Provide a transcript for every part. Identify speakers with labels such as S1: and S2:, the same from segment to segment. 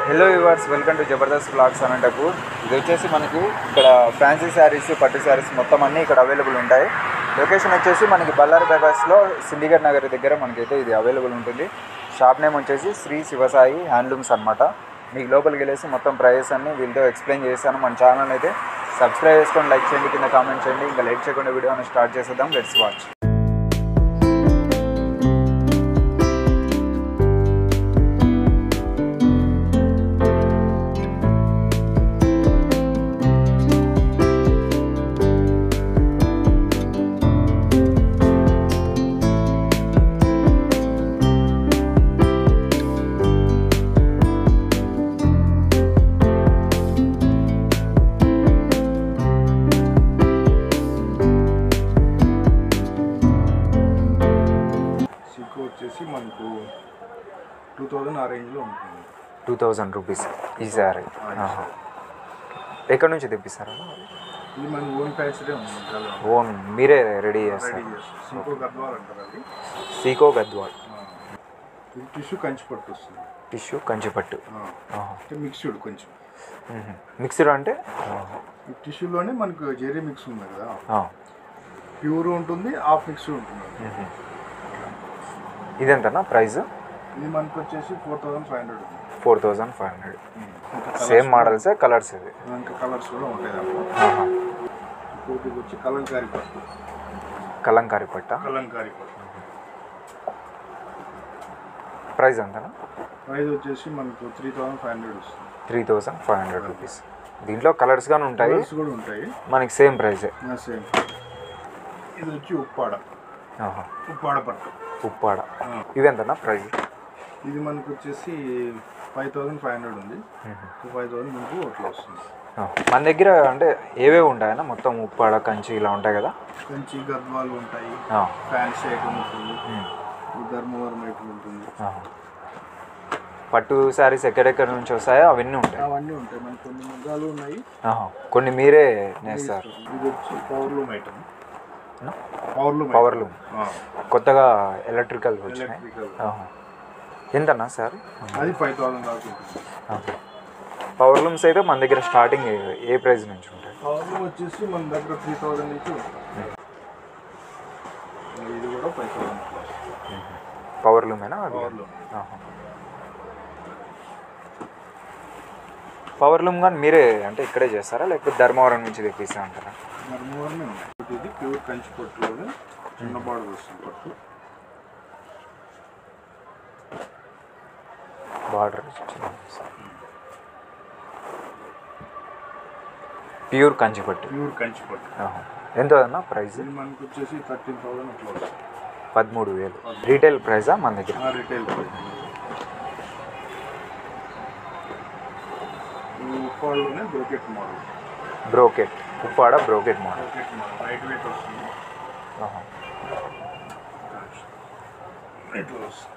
S1: Hello viewers welcome to Jabardasth blogs Anantapur ఇది వచ్చేసి మనకి ఇక్కడ ఫ్యాన్సీ శారీస్ పట్టు శారీస్ మొత్తం అన్నీ ఇక్కడ అవైలబుల్ ఉంటాయి లొకేషన్ వచ్చేసి మనకి బళ్ళారి బైపాస్లో సిండిగర్ నగర్ దగ్గర మనకైతే ఇది అవైలబుల్ ఉంటుంది షాప్ నేమ్ వచ్చేసి శ్రీ శివసాయి హ్యాండ్లూమ్స్ అనమాట మీకు లోపలికి వెళ్ళేసి మొత్తం ప్రైస్ అన్ని వీళ్ళతో ఎక్స్ప్లెయిన్ చేశాను మన ఛానల్ అయితే సబ్స్క్రైబ్ చేసుకొని లైక్ చేయండి కింద కామెంట్ చేయండి ఇంకా లైక్ చేయకుండా వీడియోని స్టార్ట్ చేసేద్దాం లెట్స్ వాచ్
S2: సిక్కు వచ్చేసి మనకు టూ థౌజండ్ ఆ రేంజ్లో ఉంటుంది
S1: టూ థౌజండ్ రూపీస్ ఈ శారీ ఆహా. ఎక్కడి నుంచి తెప్పిస్తారా
S2: ఇది మన ఓన్ ఫ్యాక్టరీ ఉంది చాలా
S1: ఓన్ మీరే రెడీ
S2: రెడీ
S1: చేస్తారు
S2: చేస్తాం సింకో గద్వాల్ అంటారు అది
S1: సీకో గద్వాల్
S2: ఆ. ఇది టిష్యూ కంచి పట్టు వస్తుంది
S1: టిష్యూ కంచిపట్టు
S2: ఆ.
S1: ఆహా.
S2: అంటే మిక్స్డ్ కొంచెం
S1: మ్మ్. మిక్సర్ అంటే ఆహా.
S2: ఈ టిష్యూలోనే మనకు జెరీ మిక్స్ ఉంది కదా
S1: ఆ.
S2: ప్యూర్ ఉంటుంది హాఫ్ మిక్స్ ఉంటుంది
S1: మ్మ్. ఇదెంతనా ప్రైస్
S2: ఇది మనకు వచ్చేసి ఫోర్ థౌసండ్ ఫైవ్ హండ్రెడ్ ఉంది
S1: ఫోర్ థౌజండ్ ఫైవ్ హండ్రెడ్
S2: ఇంకా
S1: సేమ్ మోడల్సే కలర్స్ ఇది
S2: ఇంకా కలర్స్ కూడా ఉంటాయి దాంట్లో
S1: ఆహా.
S2: ఇంకోటి వచ్చి కలంకారీ పట్టు
S1: కలంకారీ పట్ట
S2: కలంకారీ పట్టు
S1: ప్రైస్ ఎంతనా
S2: ప్రైస్ వచ్చేసి మనకు త్రీ థౌసండ్ ఫైవ్ హండ్రెడ్ వస్తుంది
S1: three thousand five hundred rupees దీంట్లో కలర్స్ కానీ ఉంటాయి
S2: కలర్స్ కూడా ఉంటాయి
S1: మనకి సేమ్ ప్రైజే
S2: సేమ్ ఇది వచ్చి ఉప్పాడ
S1: ఆహా.
S2: ఉప్పాడ పట్టు
S1: ఉప్పాడ
S2: ఆ.
S1: ఇవెంతనా ప్రైస్
S2: ఇది మనకు వచ్చేసి ఫైవ్ థౌసండ్ ఫైవ్ హండ్రెడ్ ఉంది ఫైవ్ థౌసండ్ మనకు అట్లా వస్తుంది
S1: మన దగ్గర అంటే ఏవేవి ఉంటాయన్నా మొత్తం ఉప్పాడ కంచి ఇలా ఉంటాయి కదా
S2: కంచి గద్వాలు ఉంటాయి
S1: ఆ.
S2: ఫ్యాన్సీ ఐటమ్ ఉంటుంది
S1: మ్మ్.
S2: ఈ ధర్మవరం ఐటమ్ ఉంటుంది
S1: ఆహా. పట్టు శారీస్ ఎక్కడెక్కడ నుంచి వస్తాయో అవన్నీ ఉంటాయి
S2: అవన్నీ ఉంటాయి మనకు కొన్ని మగ్గాలు ఉన్నాయి
S1: ఆహా. కొన్ని మీరే నేస్తారు
S2: ఇది వచ్చి పవర్లూమ్ ఐటమ్
S1: నా?
S2: పవర్లూమ్
S1: పవర్ లూమ్ కొత్తగా ఎలక్ట్రికల్ వచ్చినాయి
S2: ఎలక్ట్రికల్
S1: ఆహా. ఎంతన్నా సార్
S2: అది ఫైవ్ థౌసండ్ దాకా ఉంటుంది
S1: పవర్ లూమ్స్ అయితే మన దగ్గర స్టార్టింగ్ ఏ- ఏ ప్రైస్ నుంచి ఉంటాయి
S2: పవర్లూమ్ వచ్చేసి మన దగ్గర త్రీ థౌసండ్ నుంచి ఉంటుంది ఇది కూడా ఫైవ్ థౌసండ్
S1: పవర్ లూమేనా అది
S2: పవర్లూమ్
S1: ఆహా. పవర్ లూమ్ కానీ మీరే అంటే ఇక్కడే చేస్తారా లేకపోతే ధర్మవరం నుంచి తెప్పిస్తా అంటారా
S2: ధర్మవరమే ఉన్నాయి ఇది ప్యూర్ కంచి పట్టులోనే చిన్న బార్డర్ వస్తుంది పట్టు
S1: బార్డర్ ప్యూర్ కంచిపట్టు
S2: ప్యూర్ కంచి పట్టు
S1: ఆహా. ఎంత అన్న ప్రైస్
S2: ఇది మనకు వచ్చేసి థర్టీన్ థౌసండ్ అట్లా వస్తుంది
S1: పదమూడు వేలు రీటైల్ ప్రైజా మన దగ్గర
S2: ఆ రిటైల్ ప్రైస్ ఈ ఉప్పాడులోనే brocade model
S1: brocade Uppada brocade model
S2: brocade model light weight వస్తుంది
S1: ఆహా.
S2: ఇట్లా వస్తుంది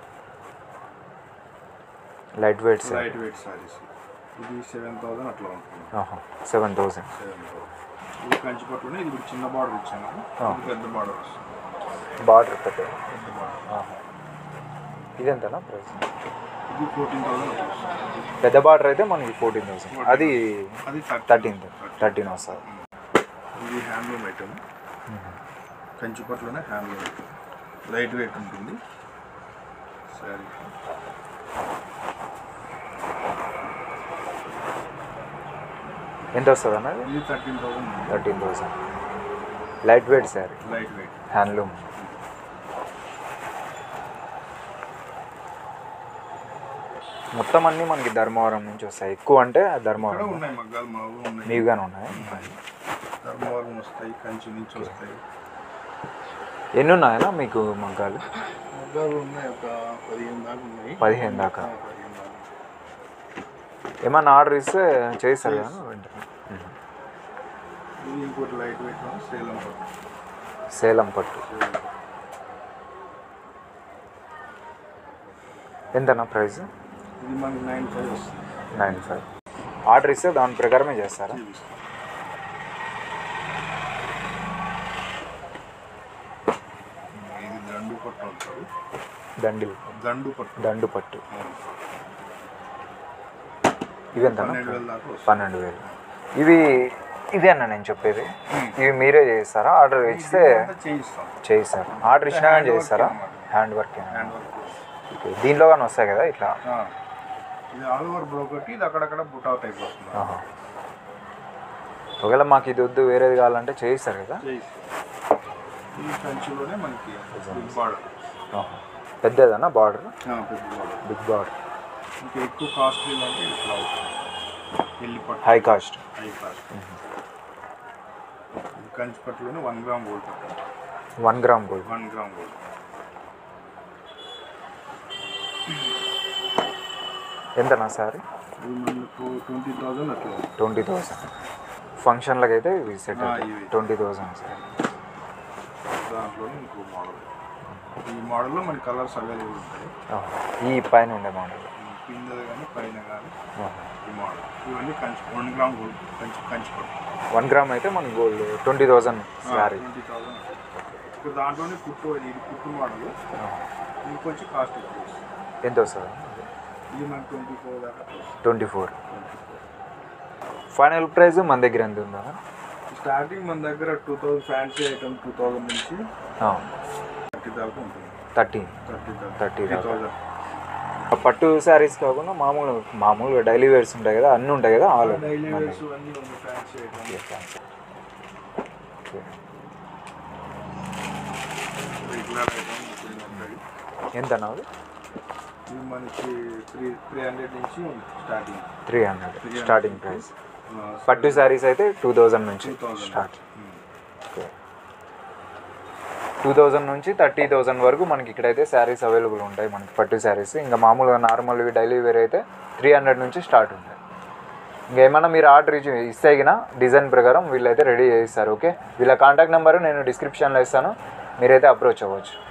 S1: light weight sir
S2: light weight saris ఇది సెవెన్ థౌసండ్ అట్లా ఉంటుంది
S1: ఆహా. సెవెన్ థౌసండ్
S2: సెవెన్ థౌసండ్ ఇది కంచి పట్టులోనే ఇది కూడా చిన్న బార్డర్ ఇచ్చాను
S1: ఆ.
S2: ఇది పెద్ద బార్డర్ వస్తుంది
S1: బార్డర్ పెద్ద
S2: పెద్ద బార్డర్
S1: ఆహా. ఇదెంతనా ప్రైస్
S2: ఇది ఫోర్టీన్ థౌసండ్ అట్లా వస్తుంది
S1: పెద్ద బార్డర్ అయితే మనకి ఫోర్టీన్ థౌసండ్ అది
S2: అది
S1: థర్టీన్ థర్టీన్ వస్తుంది
S2: ఇది హ్యాండ్లూమ్ ఐటమ్ కంచి పట్టులోనే హ్యాండ్లూమ్ ఐటమ్ లైట్ వెయిట్ ఉంటుంది సరే
S1: ఎంత వస్తుంది అన్నది
S2: ఇది thirteen thousand
S1: thirteen thousand light weight sir
S2: light weight
S1: handloom మొత్తం అన్నీ మనకి ధర్మవరం నుంచి వస్తాయి ఎక్కువ అంటే
S2: ఇక్కడ
S1: ధర్మవరం
S2: ఉన్నాయి మగ్గాలు మావు ఉన్నాయి
S1: మీవుగానే ఉన్నాయి
S2: ధర్మవరం వస్తాయి కంచి నుంచి వస్తాయి
S1: ఎన్ని ఉన్నాయన్నా మీకు మగ్గాలు
S2: మగ్గాలు ఉన్నాయి ఒక పదిహేను దాకా ఉన్నాయి
S1: పదిహేను దాకా
S2: ఆ, పదిహేను దాకా
S1: ఏమన్నా ఆర్డర్ ఇస్తే చేస్తారు కదా వెంటనే మ్మ్.
S2: ఇది ఇంకోటి లైట్ వెయిట్ సేలం పట్టు
S1: సేలం పట్టు
S2: సేలం పట్టు.
S1: ఎంతనా ప్రైస్
S2: ఇది మనకి నైన్ ఫైవ్ వస్తుంది
S1: నైన్ ఫైవ్ ఆర్డర్ ఇస్తే దాని ప్రకారమే చేస్తారా
S2: చూపిస్తాను ఇది దండు పట్టు అంటారు
S1: దండిల్
S2: దండు పట్టు
S1: దండు పట్టు ఇవి ఎంత
S2: పన్నెండు వేల దాకా వస్తుంది
S1: పన్నెండు వేలు ఇవి ఇదే అన్న నేను చెప్పేది ఇవి మీరే చేస్తారా ఆర్డర్ ఇస్తే
S2: అంతా చేయిస్తాం
S1: చేయిస్తారు ఆర్డర్ ఇచ్చినా కానీ చేస్తారా hand work
S2: hand work
S1: okay దీనిలో కానీ వస్తాయి కదా ఇట్లా
S2: ఆ. ఇది ఆల్ ఓవర్ బ్రోకట్ ఇది అక్కడక్కడ బుటా టైప్ వస్తుంది
S1: ఆహా. ఒకవేళ మాకు ఇది వద్దు వేరేది కావాలంటే చేయిస్తారు కదా
S2: చేయిస్తాం ఈ కంచిలోనే మనకి బిగ్ బార్డర్
S1: ఆహా. పెద్దదన్న బార్డర్
S2: పెద్ద బార్డర్
S1: బిగ్ బార్డర్
S2: ఇంకా ఎక్కువ కాస్ట్లీ అంటే ఇట్లా అవుతుంది వెళ్ళి పట్టు
S1: హై కాస్ట్
S2: హై కాస్ట్ ఇది కంచి పట్టులోనే వన్ గ్రామ్ గోల్డ్ పట్టు
S1: one gram gold
S2: one gram gold
S1: ఎంతనా సారీ
S2: ఇది మనకు ట్వంటీ థౌజండ్ అట్లా ఉంది.
S1: ట్వంటీ థౌసండ్ ఫంక్షన్లకు అయితే ఇవి సెట్
S2: ఆ, ఇవి.
S1: ట్వంటీ థౌసండ్ సార్
S2: దాంట్లోనే ఇంకో మోడల్ ఈ మోడల్లో మన కలర్స్ అవైలబుల్ ఉంటాయి
S1: ఈ పైన ఉండే మోడల్
S2: ఈ కింద కానీ పైన కానీ ఈ మోడల్ ఇవన్నీ Kanchi one gram gold Kanchi Kanchi పట్టు
S1: వన్ గ్రామ్ అయితే మన gold twenty thousand sari
S2: twenty thousand ఇప్పుడు దాంట్లోనే కుట్టు ఇది కుట్టు మోడల్ ఇది కొంచెం కాస్ట్ ఎక్కువ వస్తుంది.
S1: ఎంత వస్తుంది
S2: ఇది మనకి ట్వంటీ ఫోర్ దాకా వస్తుంది.
S1: ట్వంటీ ఫోర్ ఫైనల్ ప్రైస్ మన దగ్గర ఎంత ఉందా
S2: స్టార్టింగ్ మన దగ్గర two thousand fancy item two thousand నుంచి థర్టీ దాకా ఉంటుంది
S1: థర్టీ
S2: థర్టీ దాకా
S1: థర్టీ
S2: త్రీ
S1: దాకా
S2: థౌజండ్
S1: పట్టు శారీస్ కాకుండా మామూలు మామూలుగా డైలీ వేర్స్ ఉంటాయి కదా అన్నీ ఉంటాయి కదా ఆల్
S2: డైలీ వేర్స్ అన్నీ ఉంది ఫ్యాన్సీ ఐటమ్ రెగ్యులర్ ఐటమ్ కొన్ని ఉంటాయి
S1: ఎంత అన్నది
S2: ఇది మనకి త్రీ త్రీ హండ్రెడ్ నుంచి starting
S1: three hundred starting price
S2: ఆ,
S1: పట్టు శారీస్ అయితే టూ థౌజండ్ నుంచి
S2: 2000.
S1: స్టార్ట్
S2: ఉమ్.
S1: టూ థౌజండ్ నుంచి థర్టీ థౌజండ్ వరకు మనకి ఇక్కడైతే శారీస్ అవైలబుల్ ఉంటాయి మనకి పట్టు శారీస్ ఇంకా మామూలుగా నార్మల్వి డైలీ వేర్ అయితే త్రీ హండ్రెడ్ నుంచి స్టార్ట్ ఉంటాయి ఇంకా ఏమన్నా మీరు ఆర్డర్ ఇచ్చి ఇస్తే గిన డిజైన్ ప్రకారం వీళ్ళైతే రెడీ చేస్తారు ఓకే వీళ్ళ కాంటాక్ట్ నెంబర్ నేను డిస్క్రిప్షన్లో ఇస్తాను మీరైతే అప్రోచ్ అవ్వచ్చు